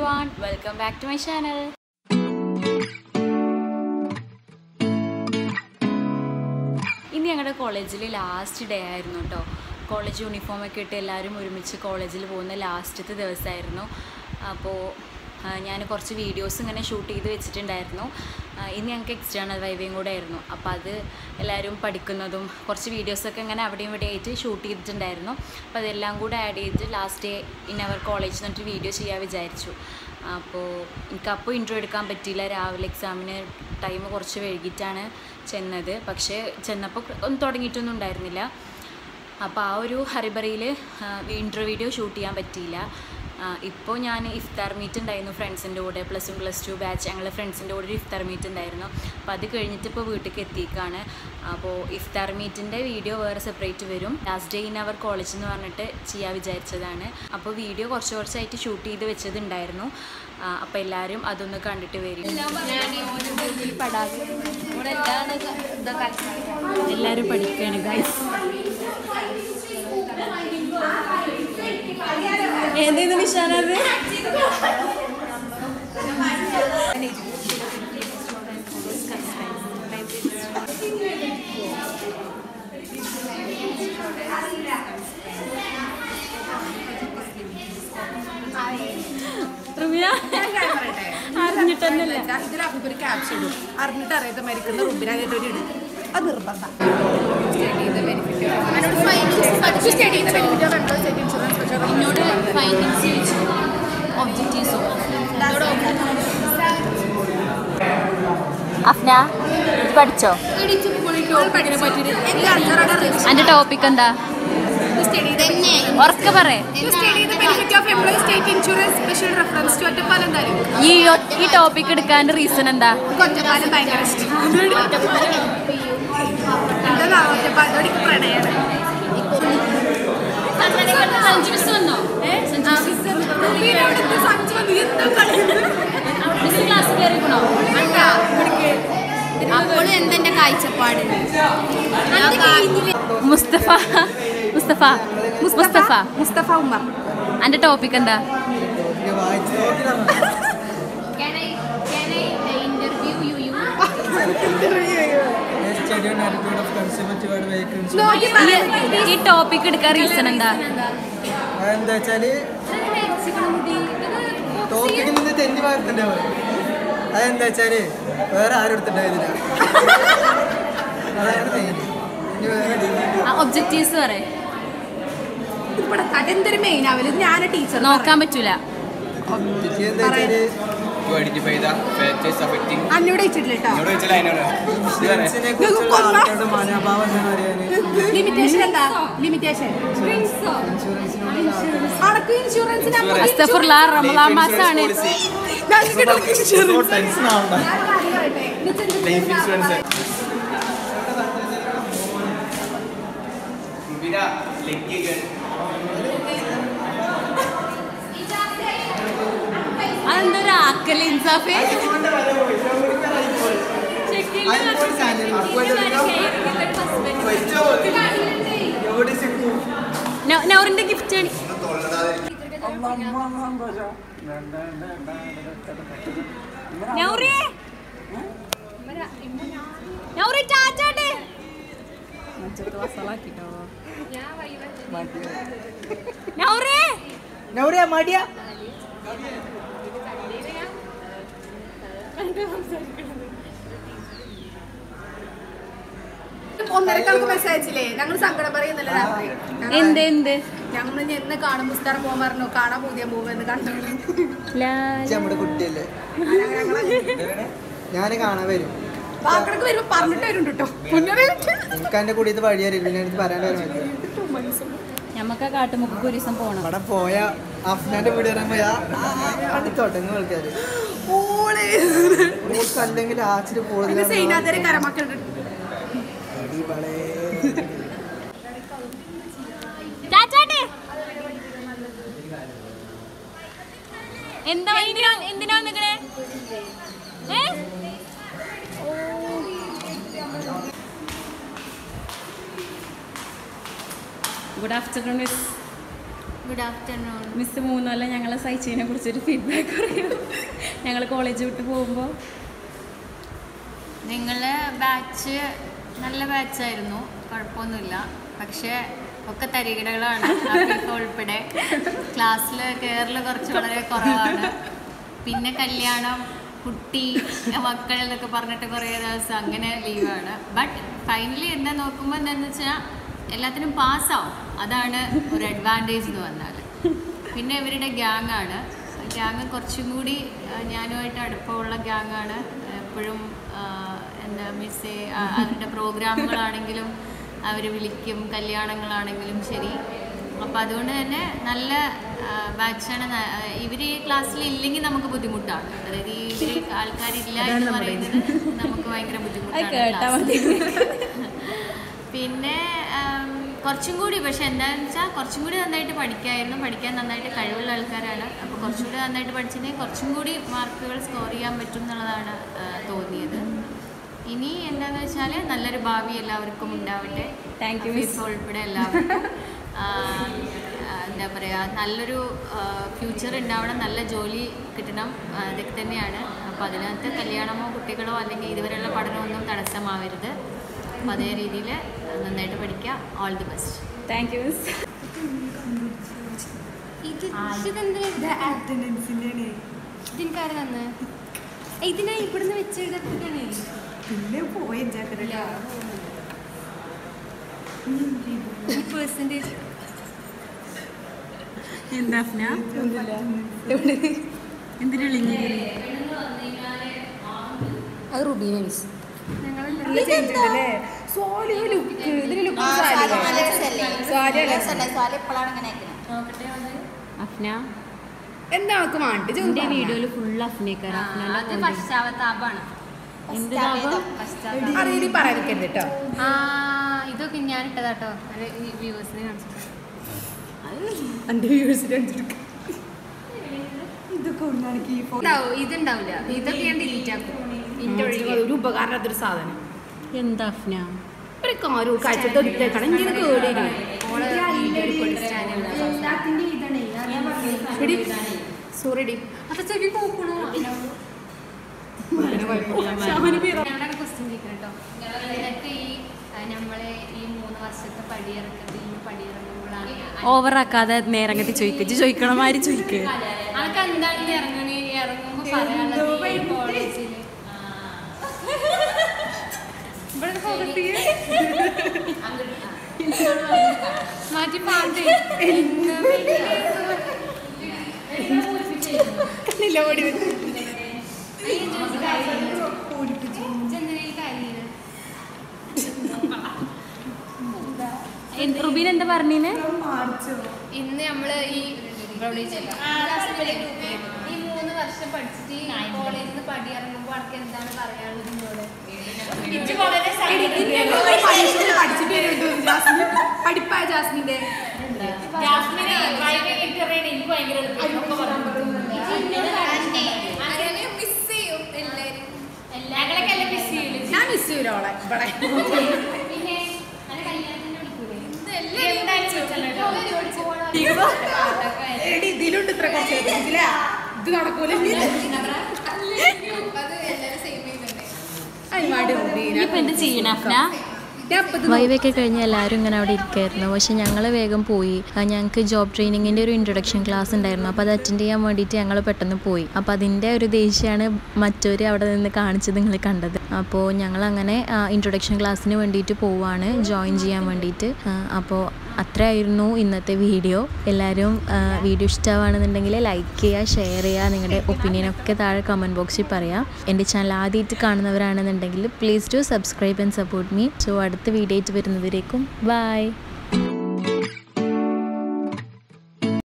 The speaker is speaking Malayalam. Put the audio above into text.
One welcome back to my channel ഇന്ന് ഞങ്ങളുടെ കോളേജിൽ ലാസ്റ്റ് ഡേ ആയിരുന്നു കേട്ടോ കോളേജ് യൂണിഫോം ഒക്കെ ഇട്ട് എല്ലാവരും ഒരുമിച്ച് കോളേജിൽ പോകുന്ന ലാസ്റ്റത്തെ ദിവസമായിരുന്നു അപ്പോൾ ഞാൻ കുറച്ച് വീഡിയോസ് ഇങ്ങനെ ഷൂട്ട് ചെയ്ത് വെച്ചിട്ടുണ്ടായിരുന്നു ആ, ഇന്ന് ഞങ്ങൾക്ക് എക്സ്റ്റേണൽ വൈവേയും കൂടെ ആയിരുന്നു അപ്പോൾ അത് എല്ലാവരും പഠിക്കുന്നതും കുറച്ച് വീഡിയോസൊക്കെ ഇങ്ങനെ അവിടെയും ഇവിടെ ആയിട്ട് ഷൂട്ട് ചെയ്തിട്ടുണ്ടായിരുന്നു അപ്പോൾ അതെല്ലാം കൂടെ ആഡ് ചെയ്ത് last day in our college എന്നിട്ട് വീഡിയോ ചെയ്യാൻ വിചാരിച്ചു അപ്പോൾ എനിക്ക് അപ്പോൾ ഇൻട്രോ എടുക്കാൻ പറ്റിയില്ല രാവിലെ എക്സാമിന് ടൈം കുറച്ച് വൈകിട്ടാണ് ചെന്നത് പക്ഷേ ചെന്നപ്പോൾ ഒന്നും തുടങ്ങിയിട്ടൊന്നും ഉണ്ടായിരുന്നില്ല അപ്പോൾ ആ ഒരു ഹറിബറിയിൽ ഇൻട്രോ വീഡിയോ ഷൂട്ട് ചെയ്യാൻ പറ്റിയില്ല ഇപ്പോൾ ഞാൻ ഇഫ്താർ മീറ്റ് ഉണ്ടായിരുന്നു ഫ്രണ്ട്സിൻ്റെ കൂടെ plus one plus two batch ഞങ്ങളുടെ ഫ്രണ്ട്സിൻ്റെ കൂടെ ഒരു ഇഫ്താർ മീറ്റ് ഉണ്ടായിരുന്നു അപ്പോൾ അത് കഴിഞ്ഞിട്ട് ഇപ്പോൾ വീട്ടിലേക്ക് എത്തിക്കാണ് അപ്പോൾ ഇഫ്താർ മീറ്റിൻ്റെ വീഡിയോ വേറെ സെപ്പറേറ്റ് വരും last day in our college എന്ന് പറഞ്ഞിട്ട് ചെയ്യാൻ വിചാരിച്ചതാണ് അപ്പോൾ വീഡിയോ കുറച്ച് കുറച്ചായിട്ട് ഷൂട്ട് ചെയ്ത് വെച്ചതുണ്ടായിരുന്നു അപ്പോൾ എല്ലാവരും അതൊന്ന് കണ്ടിട്ട് വരും എല്ലാവരും പഠിക്കുകയാണ് ഗൈസ് ഏതേത് നിഷാനത് റുബിയ അറിഞ്ഞിട്ടൊന്നുമില്ല ഇതിൽ ഒരു ക്യാപ്ഷൻ ഇടും അറിഞ്ഞിട്ട് അറിയാത്ത മരിക്കുന്ന റുബിനായിട്ട് ഒരു ഇടും അത് നിർബന്ധം എന്നോട് ഫൈൻഡിങ്സ് ചോദിച്ചു ഒബ്ജക്റ്റീവ്സും അഫ്ന ഇത് പഠിച്ചോ അതിന്റെ ടോപ്പിക് എന്താ ഉറക്കെ പറയേ ഈ ഈ ടോപ്പിക് എടുക്കാൻ റീസൺ എന്താ കൊച്ചപ്പാലും ഭയങ്കര ഇഷ്ടം എന്താ ഒറ്റപ്പാലോട് പ്രണയാണ് അപ്പോൾ എന്തെന്റെ കാഴ്ചപ്പാട് മുസ്തഫ മുസ്തഫ മുസ്തഫ മുസ്തഫ ഉമ്മർ അതിന്റെ ടോപ്പിക് എന്താ interview you you study on attitude of conservative and vacancy. ഈ- ഈ ടോപ്പിക് എടുക്കാൻ റീസൺ എന്താ അതെന്താ വെച്ചാല് ടോപ്പിക്കിൽ നിന്ന് തെന്നി വാർത്തണ്ടാവും അതെന്താ വെച്ചാല് വേറെ ആരും എടുത്തിട്ടുണ്ടായിരുന്നില്ല അതാണ് മെയിൻ ഇനി വേറെ ഒബ്ജക്റ്റീവ്സ് പറ ഇവിടെ അതെന്തൊരു മെയിൻ ആവില്ല ഞാൻ ടീച്ചർ നോക്കാൻ പറ്റൂല ഡിഗ്രി എന്താ വെച്ചാല് to identify the factors affecting അന്നോട് വെച്ചിട്ടില്ല കേട്ടോ എന്നോട് വെച്ച ലൈനാണ് സ്റ്റുഡൻസിനെ കുറിച്ചുള്ള ആൾക്കാരുടെ മനോഭാവം എന്താ പറയാന് ലിമിറ്റേഷൻ എന്താ ലിമിറ്റേഷൻ അടക്ക് ഇൻഷുറൻസിന് അസ്തഫുർല റമലാൻ മാസാണ് ടെൻഷൻ ആവണ്ട ലൈഫ് ഇൻഷുറൻസ് ലഗ്ഗികൾ അതെന്തൊരു ആക്കൽ ഇൻസാഫേ നൗറിന്റെ ഗിഫ്റ്റ് ആണ് നൗറിയേ നൗറി ടാറ്റാട്ടെ നൗറിയേ നൗറിയ മടിയ ഒന്നരക്കാൾക്ക് മെസ്സേജ് അയച്ചില്ലേ ഞങ്ങൾ സങ്കടം പറയുന്നില്ല രാത്രി എന്ത് എന്ത് ഞങ്ങൾ എന്ന് കാണും പുസ്തകം പോകാൻ പറഞ്ഞു കാണാൻ പുതിയ മൂവെന്ന് കണ്ടു നമ്മുടെ കുട്ടിയല്ലേ ഞാൻ കാണാൻ വരും വാക്കടക്ക് വരുമ്പോ പറഞ്ഞിട്ട് വരും കേട്ടോ എനിക്ക് എന്റെ കൂടി ഇത് വഴി അറിയില്ല പിന്നെ എനിക്ക് പറയാൻ വരാൻ ഞമ്മക്ക് ആ കാട്ടുമുക്ക് ഒരു ദിവസം പോണം അവിടെ പോയ അഫ്നാന്റെ വീട് പറയുമ്പോ അത് തുടങ്ങും ആൾക്കാര് അല്ലെങ്കിൽ ആച്ചിട്ട് പിന്നെ സൈനാഥരെ കരമക്കൾ ടാറ്റാട്ടെ എന്താ എന്തിനാ എന്തിനാ വന്നിക്കണേ ഏ good afternoon miss good afternoon miss മൂന്നല്ല ഞങ്ങളെ സഹിച്ചതിനെ കുറിച്ചൊരു ഫീഡ്ബാക്ക് പറയൂ ഞങ്ങൾ കോളേജ് വിട്ട് പോകുമ്പോൾ നിങ്ങളെ ബാച്ച് നല്ല ബാച്ചായിരുന്നു കുഴപ്പമൊന്നുമില്ല പക്ഷേ ഒക്കെ തരികിടകളാണ് ആഫീഫ ഉൾപ്പെടെ ക്ലാസ്സിൽ കയറൽ കുറച്ച് വളരെ കുറവാണ് പിന്നെ കല്യാണം കുട്ടി മക്കൾ എന്നൊക്കെ പറഞ്ഞിട്ട് കുറേ ദിവസം അങ്ങനെ ലീവാണ് ബട്ട് ഫൈനലി എന്താ നോക്കുമ്പോൾ എന്താണെന്ന് വെച്ചാൽ എല്ലാത്തിനും പാസ്സാവും അതാണ് ഒരു അഡ്വാൻറ്റേജ് എന്ന് പറഞ്ഞാൽ പിന്നെ ഇവരുടെ ഗ്യാങ്ങാണ് ഗ്യാങ് കുറച്ചും കൂടി ആ, ഞാനുമായിട്ട് അടുപ്പമുള്ള ഗ്യാങ്ങാണ് എപ്പോഴും ആ, എന്താ മിസ് അവരുടെ പ്രോഗ്രാമുകളാണെങ്കിലും അവർ വിളിക്കും കല്യാണങ്ങളാണെങ്കിലും ശരി അപ്പോൾ അതുകൊണ്ട് തന്നെ നല്ല ബാച്ചാണ് ഇവർ ഈ ക്ലാസ്സിൽ ഇല്ലെങ്കിൽ നമുക്ക് ബുദ്ധിമുട്ടാണ് അതായത് ഈ ഇവർ ആൾക്കാരില്ല എന്ന് പറയുന്നത് നമുക്ക് ഭയങ്കര ബുദ്ധിമുട്ടാണ് കേട്ടാ class. മതി പിന്നെ ആം, കുറച്ചും കൂടി പക്ഷെ എന്താണെന്ന് വെച്ചാൽ കുറച്ചും കൂടി നന്നായിട്ട് പഠിക്കായിരുന്നു പഠിക്കാൻ നന്നായിട്ട് കഴിവുള്ള ആൾക്കാരാണ് അപ്പോൾ കുറച്ചും കൂടി നന്നായിട്ട് പഠിച്ചിട്ടുണ്ടെങ്കിൽ കുറച്ചും കൂടി മാർക്കുകൾ സ്കോർ ചെയ്യാൻ പറ്റും എന്നുള്ളതാണ് ആ, തോന്നിയത് ഇനി എന്താണെന്ന് വെച്ചാൽ നല്ലൊരു ഭാവി എല്ലാവർക്കും ഉണ്ടാവട്ടെ Thank you, ഫീസ് ഉൾപ്പെടെ എല്ലാവർക്കും ആ, ആ, എന്താ പറയുക നല്ലൊരു ഫ്യൂച്ചർ ഉണ്ടാവണം നല്ല ജോലി കിട്ടണം ആ, ഇതൊക്കെ തന്നെയാണ് അപ്പോൾ അതിനകത്ത് കല്യാണമോ കുട്ടികളോ അല്ലെങ്കിൽ ഇതുവരെയുള്ള പഠനമൊന്നും തടസ്സമാവരുത് അപ്പോൾ അതേ രീതിയിൽ നന്നായിട്ട് പഠിക്കുക all the best thank you miss ഇതിൻകാര് തന്ന് ഇതിനാ ഇവിടുന്ന് വെച്ചെഴുതപ്പെട്ടാണ് പിന്നെ പോയി ചേട്ടനില്ല പെർസെൻറ്റേജ് എന്താ അഫ്ന? എന്തിനാ ഇളിഞ്ഞ് അത് റുബീന മിസ് ഇതല്ലേ സോലി ലുക്ക് ഇതിന് ലുക്ക് അഫ്ന എന്താ നമുക്ക് വേണ്ടി എന്റെ വീഡിയോയിൽ ഫുൾ അഫ്നേക്കാർ അത് പശ്ചാത്താപാണ് എന്ത് ലാഭം അറിയില്ല പറയാതിരിക്കരുത് കേട്ടോ ആ ഇതൊക്കെ ഞാൻ ഇട്ടതാട്ടോ വ്യൂവേഴ്സിനെ കാണിച്ചു എന്റെ വ്യൂവേഴ്സിന് ഇതൊക്കെ ഉണ്ടാക്കി ഉണ്ടാവും ഇതുണ്ടാവില്ല ഇതൊക്കെ ഞാൻ ഡിലീറ്റ് ആക്കും ഇന്റെ ഒഴികെ ഒരു ഉപകാരത്തൊരു സാധനം എന്താ അഫ്ന ഒരു കാര്യം കാഴ്ച എടുത്തേക്കണം എനിക്ക് കേടി സോറി ഡി അതൊക്കെ നോക്കണോ ഞങ്ങളുടെ ക്വസ്റ്റ്യൻ ചോദിക്കണം കേട്ടോ നിനക്ക് ഈ ആ, നമ്മളെ ഈ മൂന്ന് വർഷത്തെ പടിയിറക്കത്തിൽ ഈ പടിയിറങ്ങുമ്പോഴാണ് ഓവറാക്കാതെ നേരങ്ങത്തി ചോദിക്കുക ചോദിക്കണമാര് ചോദിക്കുക അനക്ക് എന്താണ് ഇറങ്ങണേ ഇറങ്ങുമ്പോ പറയാനുള്ളത് ഈ കോളേജിൽ ഇവിടെ ഫോക്കസ് മാറ്റി പാട്ട് റുബീൻ എന്താ പറഞ്ഞീന് ഇന്ന് നമ്മള് ഈ ഇവിടെ ചെല്ലാം. ഈ മൂന്ന് വർഷം പഠിച്ചിട്ട് ഈ കോളേജിൽ നിന്ന് പടിയിറങ്ങുമ്പോ അനക്ക് എന്താണ് പറയാനുള്ളത് എന്നോട് പഠിപ്പായ ജാസ്മിന്റെ ഞങ്ങളൊക്കെ മിസ് ചെയ്യില്ല ഞാൻ മിസ് ചെയ്യൂല അവളെ ഇവിടെ പിന്നെ അന്റെ കല്യാണത്തിന് വിളിക്കൂലേ? എന്തായാലും ചോദിച്ചല്ലോ കേട്ടോ. എടി ഇതിലുണ്ട് ഇത്ര കുറച്ച് ഇതില ഇത് നടക്കൂല അയ്മാടി റുബീന ഇപ്പൊ എന്ത് ചെയ്യണ അഫ്ന ഞാൻ ഇപ്പൊ ഇത് വൈവൊക്കെ കഴിഞ്ഞ് എല്ലാവരും ഇങ്ങനെ അവിടെ ഇരിക്കായിരുന്നു പക്ഷെ ഞങ്ങൾ വേഗം പോയി ആ, ഞങ്ങൾക്ക് ജോബ് ട്രെയിനിങ്ങിൻ്റെ ഒരു ഇൻട്രൊഡക്ഷൻ ക്ലാസ് ഉണ്ടായിരുന്നു അപ്പോൾ അത് അറ്റൻഡ് ചെയ്യാൻ വേണ്ടിയിട്ട് ഞങ്ങൾ പെട്ടെന്ന് പോയി അപ്പോൾ അതിൻ്റെ ഒരു ദേഷ്യമാണ് മറ്റവർ അവിടെ നിന്ന് കാണിച്ചത് നിങ്ങൾ കണ്ടത് അപ്പോൾ ഞങ്ങൾ അങ്ങനെ ഇൻട്രൊഡക്ഷൻ ക്ലാസ്സിന് വേണ്ടിയിട്ട് പോവാണ് ജോയിൻ ചെയ്യാൻ വേണ്ടിയിട്ട് ആ, അപ്പോൾ അത്രയായിരുന്നു ഇന്നത്തെ വീഡിയോ എല്ലാവരും ആ, വീഡിയോ ഇഷ്ടമാണെന്നുണ്ടെങ്കിൽ ലൈക്ക് ചെയ്യുക ഷെയർ ചെയ്യുക നിങ്ങളുടെ ഒപ്പീനിയനൊക്കെ താഴെ കമൻറ്റ് ബോക്സിൽ പറയാം എൻ്റെ ചാനൽ ആദ്യമായിട്ട് കാണുന്നവരാണെന്നുണ്ടെങ്കിൽ please to subscribe and support me so അടുത്ത വീഡിയോ ആയിട്ട് വരുന്നവരേക്കും ബൈ